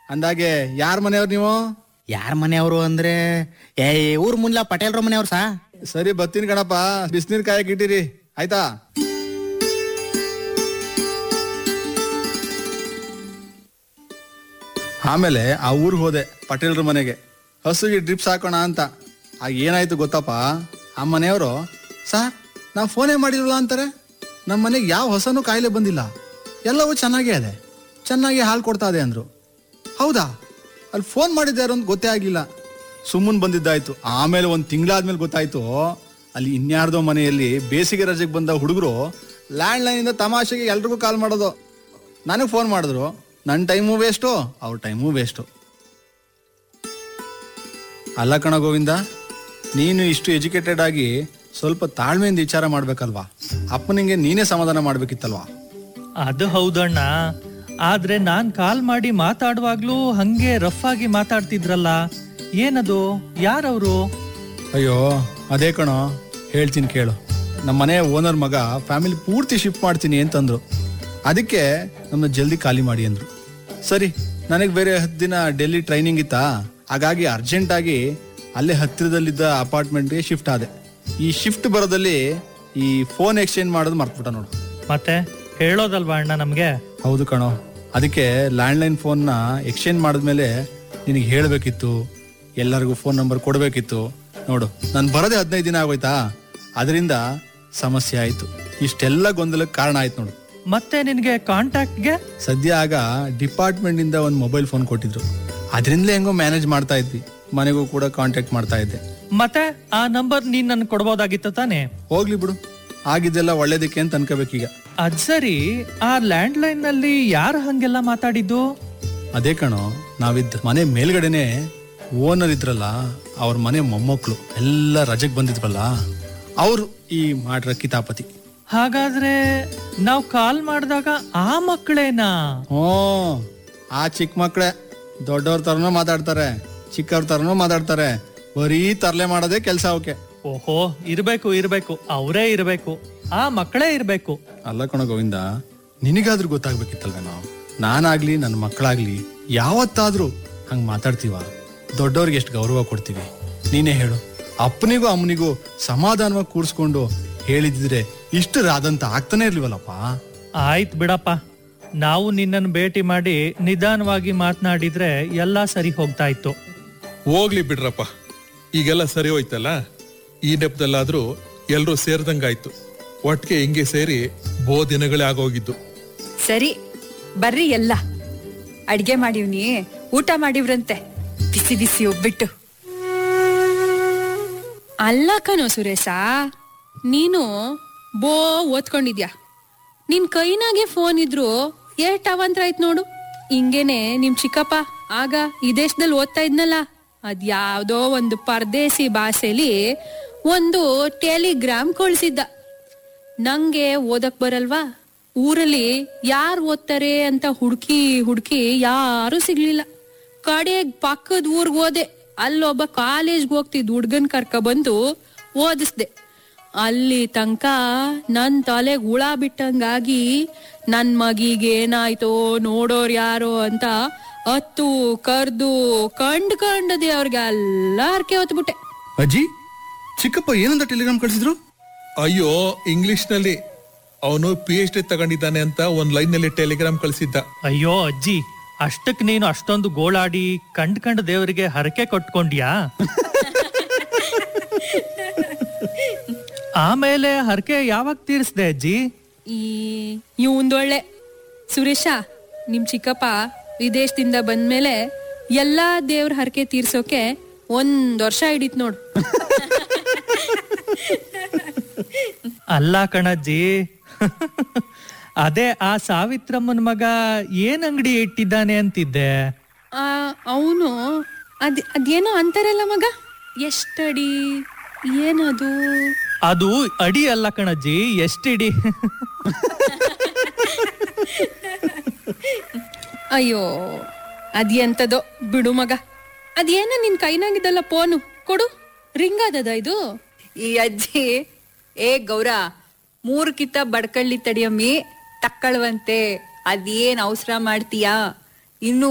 ಅಂದಾಗೆ ಯಾರ ಮನೆಯವ್ರು ನೀವು ಯಾರ ಮನೆಯವರು ಅಂದ್ರೆ ಏ ಊರ್ ಮುನ್ಲ ಪಟೇಲ್ರ ಮನೆಯವ್ರು ಸಾ ಸರಿ ಬತ್ತೀನಿ ಕಣಪ್ಪ ಬಿಸಿನೀರ್ ಕಾಯಕ್ ಇಟ್ಟಿರಿ ಆಯ್ತಾ ಆಮೇಲೆ ಆ ಊರಿಗೆ ಹೋದೆ ಪಟೇಲ್ರ ಮನೆಗೆ ಹಸುಗೆ ಡ್ರಿಪ್ಸ್ ಹಾಕೋಣ ಅಂತ ಆಗ ಏನಾಯ್ತು ಗೊತ್ತಪ್ಪ ಆ ಮನೆಯವರು ಸರ್ ನಾವು ಫೋನೇ ಮಾಡಿಲ್ವಲ್ಲ ಅಂತಾರೆ ನಮ್ಮ ಮನೆಗೆ ಯಾವ ಹೊಸನೂ ಕಾಯಿಲೆ ಬಂದಿಲ್ಲ ಎಲ್ಲವೂ ಚೆನ್ನಾಗೇ ಇದೆ ಚೆನ್ನಾಗಿ ಹಾಲು ಕೊಡ್ತಾ ಇದೆ ಅಂದ್ರು ಹೌದಾ ಅಲ್ಲಿ ಫೋನ್ ಮಾಡಿದ್ದಾರು ಅಂತ ಗೊತ್ತೇ ಆಗಿಲ್ಲ ಸುಮ್ಮನ್ ಬಂದಿದ್ದಾಯ್ತು ಆಮೇಲೆ ಒಂದು ತಿಂಗಳಾದ್ಮೇಲೆ ಗೊತ್ತಾಯ್ತು ಅಲ್ಲಿ ಇನ್ಯಾರ್ದೋ ಮನೆಯಲ್ಲಿ ಬೇಸಿಗೆ ರಜೆಗೆ ಬಂದ ಹುಡುಗರು ಲ್ಯಾಂಡ್ ಲೈನಿಂದ ತಮಾಷೆಗೆ ಎಲ್ರಿಗೂ ಕಾಲ್ ಮಾಡೋದು ನನಗೆ ಫೋನ್ ಮಾಡಿದ್ರು ನನ್ನ ಟೈಮು ವೇಸ್ಟು ಅವ್ರ ಟೈಮು ವೇಸ್ಟು ಅಲ್ಲ ಕಣ ಗೋವಿಂದ ನೀನು ಇಷ್ಟು ಎಜುಕೇಟೆಡ್ ಆಗಿ ಸ್ವಲ್ಪ ತಾಳ್ಮೆಯಿಂದ ವಿಚಾರ ಮಾಡ್ಬೇಕಲ್ವಾ ಅಪ್ಪನಿಗೆ ನೀನೇ ಸಮಾಧಾನ ಮಾಡ್ಬೇಕಿತ್ತಲ್ವಾ ಅದು ಹೌದಣ್ಣ ಆದ್ರೆ ನಾನ್ ಕಾಲ್ ಮಾಡಿ ಮಾತಾಡುವಾಗ್ಲೂ ಹಂಗೆ ರಫ್ ಆಗಿ ಮಾತಾಡ್ತಿದ್ರಲ್ಲ ಏನದು ಯಾರವ್ರು ಅಯ್ಯೋ ಅದೇ ಕಣೋ ಹೇಳ್ತೀನಿ ಕೇಳು ನಮ್ಮ ಮನೆ ಓನರ್ ಮಗ ಫ್ಯಾಮಿಲಿ ಪೂರ್ತಿ ಶಿಫ್ಟ್ ಮಾಡ್ತೀನಿ ಅಂತಂದ್ರು ಅದಕ್ಕೆ ನಮ್ಮನ್ನ ಜಲ್ದಿ ಖಾಲಿ ಮಾಡಿ ಅಂದ್ರು ಸರಿ ನನಗೆ ಬೇರೆ ಹತ್ತು ದಿನ ಡೆಲ್ಲಿ ಟ್ರೈನಿಂಗ್ ಇತ್ತಾ ಹಾಗಾಗಿ ಅರ್ಜೆಂಟ್ ಆಗಿ ಅಲ್ಲೇ ಹತ್ತಿರದಲ್ಲಿದ್ದ ಅಪಾರ್ಟ್ಮೆಂಟ್ಗೆ ಶಿಫ್ಟ್ ಆದೆ ಈ ಶಿಫ್ಟ್ ಬರೋದಲ್ಲಿ ಈ ಫೋನ್ ಎಕ್ಸ್ಚೇಂಜ್ ಮಾಡೋದು ಮರ್ತ್ಬಿಟ್ಟ ನೋಡು ಮತ್ತೆ ಹೇಳೋದಲ್ವಾ ಅಣ್ಣ ನಮ್ಗೆ ಹೌದು ಕಣೋ ಅದಕ್ಕೆ ಲ್ಯಾಂಡ್ಲೈನ್ ಫೋನ್ನ ಎಕ್ಸ್ಚೇಂಜ್ ಮಾಡಿದ್ಮೇಲೆ ನಿನಗೆ ಹೇಳಬೇಕಿತ್ತು ಎಲ್ಲರಿಗೂ ಫೋನ್ ನಂಬರ್ ಕೊಡಬೇಕಿತ್ತು ನೋಡು ನಾನು ಬರೋದೇ ಹದಿನೈದು ದಿನ ಆಗೋಯ್ತಾ ಅದರಿಂದ ಸಮಸ್ಯೆ ಆಯ್ತು ಇಷ್ಟೆಲ್ಲ ಗೊಂದಲಕ್ಕೆ ಕಾರಣ ಆಯ್ತು ನೋಡು ಮತ್ತೆ ನಿನ್ಗೆ ಕಾಂಟ್ಯಾಕ್ಟ್ಗೆ ಸದ್ಯ ಆಗ ಡಿಪಾರ್ಟ್ಮೆಂಟ್ ಇಂದ ಒಂದು ಮೊಬೈಲ್ ಫೋನ್ ಕೊಟ್ಟಿದ್ರು ಅದರಿಂದಲೇ ಹೆಂಗೋ ಮ್ಯಾನೇಜ್ ಮಾಡ್ತಾ ಇದ್ವಿ ಮನೆಗೂ ಕೂಡ ಕಾಂಟ್ಯಾಕ್ಟ್ ಮಾಡ್ತಾ ಇದ್ದೆ ಮತ್ತೆ ಆ ನಂಬರ್ ನೀನ್ ನನ್ ಕೊಡ್ಬೋದಾಗಿತ್ತು ತಾನೇ ಹೋಗ್ಲಿ ಬಿಡು ಆಗಿದ್ದೆಲ್ಲ ಒಳ್ಳೇದಕ್ಕೆ ಅಂತ ಅನ್ಕೋಬೇಕೀಗ ಅದ್ ಸರಿ ಆ ಲ್ಯಾಂಡ್ ಲೈನ್ ನಲ್ಲಿ ಯಾರು ಹಂಗೆಲ್ಲ ಮಾತಾಡಿದ್ದು ಅದೇ ಕಣೋ ನಾವಿದ್ದ ಮನೆ ಮೇಲ್ಗಡೆನೆ ಓನರ್ ಇದ್ರಲ್ಲ ಅವ್ರ ಮನೆ ಮೊಮ್ಮಕ್ಳು ಎಲ್ಲ ರಜೆಗೆ ಬಂದಿದ್ವಲ್ಲ ಅವರು ಈ ಮಾಡ್ರ ಕಿತಾಪತಿ ಹಾಗಾದ್ರೆ ನಾವ್ ಕಾಲ್ ಮಾಡಿದಾಗ ಆ ಮಕ್ಕಳೇನಾ ಹ್ಞೂ ಆ ಚಿಕ್ಕ ಮಕ್ಳೇ ದೊಡ್ಡವ್ರ ತರನೂ ಮಾತಾಡ್ತಾರೆ ಚಿಕ್ಕವ್ರ ತರನೂ ಮಾತಾಡ್ತಾರೆ ಬರೀ ತರ್ಲೆ ಮಾಡೋದೇ ಕೆಲಸ ಅವಕ್ಕೆ ಓಹೋ ಇರ್ಬೇಕು ಇರ್ಬೇಕು ಅವರೇ ಇರ್ಬೇಕು ಆ ಮಕ್ಕಳೇ ಇರ್ಬೇಕು ಅಲ್ಲ ಕಣ ಗೋವಿಂದ ನಿನಗಾದ್ರೂ ಗೊತ್ತಾಗ್ಬೇಕಿತ್ತಲ್ವೇನೋ ನಾನಾಗ್ಲಿ ನನ್ನ ಮಕ್ಕಳಾಗ್ಲಿ ಯಾವತ್ತಾದ್ರೂ ಹಂಗ್ ಮಾತಾಡ್ತೀವ ದೊಡ್ಡವ್ರಿಗೆ ಎಷ್ಟು ಗೌರವ ಕೊಡ್ತೀವಿ ನೀನೇ ಹೇಳು ಅಪ್ಪನಿಗೂ ಅಮ್ಮನಿಗೂ ಸಮಾಧಾನವಾಗಿ ಕೂಡ್ಸ್ಕೊಂಡು ಹೇಳಿದಿದ್ರೆ ಇಷ್ಟು ರಾದಂತ ಆಗ್ತಾನೆ ಇರ್ಲಿವಲ್ಲಪ್ಪ ಆಯ್ತ್ ಬಿಡಪ್ಪ ನಾವು ನಿನ್ನನ್ನು ಭೇಟಿ ಮಾಡಿ ನಿಧಾನವಾಗಿ ಮಾತನಾಡಿದ್ರೆ ಎಲ್ಲಾ ಸರಿ ಹೋಗ್ತಾ ಇತ್ತು ಹೋಗ್ಲಿ ಬಿಡ್ರಪ್ಪ ಈಗೆಲ್ಲ ಸರಿ ಹೋಯ್ತಲ್ಲ ಈ ನೆಪದಲ್ಲಾದ್ರೂ ಎಲ್ರೂ ಸೇರ್ದಂಗಾಯ್ತು ಒಟ್ಟಿಗೆ ಹಿಂಗೆ ಸೇರಿ ಬೋ ದಿನಗಳೇ ಆಗೋಗಿದ್ದು ಸರಿ ಬರ್ರಿ ಎಲ್ಲ ಅಡ್ಗೆ ಮಾಡಿವ್ನಿ ಊಟ ಮಾಡಿವ್ರಂತೆ ಬಿಸಿ ಬಿಸಿ ಒಬ್ಬಿಟ್ಟು ಅಲ್ಲ ಕಣೋ ಸುರೇಶ ನೀನು ಬೋ ಓದ್ಕೊಂಡಿದ್ಯಾ ನಿನ್ ಕೈನಾಗೆ ಫೋನ್ ಇದ್ರು ಏಟ್ ಅವಂತ್ರ ಆಯ್ತು ನೋಡು ಹಿಂಗೇನೆ ನಿಮ್ ಚಿಕ್ಕಪ್ಪ ಆಗ ಈ ದೇಶದಲ್ಲಿ ಓದ್ತಾ ಇದ್ನಲ್ಲ ಅದ್ಯಾವ್ದೋ ಒಂದು ಪರದೇಸಿ ಭಾಷೆಲಿ ಒಂದು ಟೆಲಿಗ್ರಾಮ್ ಕಳ್ಸಿದ್ದ ನಂಗೆ ಓದಕ್ ಬರಲ್ವಾ ಊರಲ್ಲಿ ಯಾರು ಓದ್ತಾರೆ ಅಂತ ಹುಡುಕಿ ಹುಡುಕಿ ಯಾರು ಸಿಗ್ಲಿಲ್ಲ ಕಡೆಗ್ ಪಕ್ಕದ ಊರ್ಗ್ ಹೋದೆ ಅಲ್ಲೊಬ್ಬ ಕಾಲೇಜ್ಗೆ ಹೋಗ್ತಿದ್ ಹುಡ್ಗನ್ ಕರ್ಕ ಬಂದು ಓದಿಸ್ದೆ ಅಲ್ಲಿ ತನಕ ನನ್ ತಲೆಗ್ ಹುಳ ಬಿಟ್ಟಂಗಾಗಿ ನನ್ ಮಗಿಗೆ ಏನಾಯ್ತೋ ನೋಡೋರ್ ಯಾರೋ ಅಂತ ಹತ್ತು ಕರ್ದು ಕಂಡ್ ಕಂಡದೆ ಅವ್ರಿಗೆ ಎಲ್ಲ ಹರ್ಕೆ ಹೊತ್ಬಿಟ್ಟೆ ಅಜ್ಜಿ ಚಿಕ್ಕಪ್ಪ ಏನಂತ ಟೆಲಿಗ್ರಾಮ್ ಕಳ್ಸಿದ್ರು ಅಯ್ಯೋ ಇಂಗ್ಲಿಷ್ ನಲ್ಲಿ ಅವನು ಪಿ ಎಚ್ ಡಿ ತಗೊಂಡಿದ್ದಾನೆ ಅಂತ ಒಂದ್ ಲೈನ್ ನಲ್ಲಿ ಟೆಲಿಗ್ರಾಮ್ ಕಳಿಸಿದ್ದ ಅಯ್ಯೋ ಅಜ್ಜಿ ಅಷ್ಟಕ್ ನೀನು ಅಷ್ಟೊಂದು ಗೋಳಾಡಿ ಕಂಡ್ ಕಂಡ್ ದೇವರಿಗೆ ಹರಕೆ ಕೊಟ್ಕೊಂಡ್ಯಾ ಆಮೇಲೆ ಹರಕೆ ಯಾವಾಗ ತೀರಿಸ್ದೆ ಅಜ್ಜಿ ಈ ಇವಂದೊಳ್ಳೆ ಸುರೇಶ ನಿಮ್ ಚಿಕ್ಕಪ್ಪ ವಿದೇಶದಿಂದ ಬಂದ್ಮೇಲೆ ಎಲ್ಲಾ ದೇವ್ರ ಹರಕೆ ತೀರ್ಸೋಕೆ ಒಂದ್ ವರ್ಷ ಹಿಡಿತ್ ನೋಡು ಅಲ್ಲ ಕಣಜ್ಜಿ ಅದೇ ಆ ಸಾವಿತ್ರಮ್ಮನ ಮಗ ಏನ್ ಅಂಗಡಿ ಇಟ್ಟಿದ್ದಾನೆ ಅಂತಿದ್ದೆ ಆ ಅವನು ಅದ್ ಅದೇನೋ ಅಂತಾರಲ್ಲ ಮಗ ಎಷ್ಟಡಿ ಏನದು ಅದು ಅಡಿ ಅಲ್ಲ ಕಣಜ್ಜಿ ಎಷ್ಟಿಡಿ ಅಯ್ಯೋ ಅದ್ಯಂತದೋ ಬಿಡು ಮಗ ಅದೇನ ನಿನ್ ಕೈನಾಗಿದ್ದಲ್ಲ ಫೋನು ಕೊಡು ರಿಂಗ್ ಆದದ ಇದು ಈ ಅಜ್ಜಿ ಏ ಗೌರ ಮೂರ್ ಕಿತ್ತ ಬಡ್ಕಳ್ಳಿ ತಡಿಯಮ್ಮಿ ತಕ್ಕಳ್ವಂತೆ ಅದೇನ್ ಅವಸರ ಮಾಡ್ತೀಯಾ ಇನ್ನು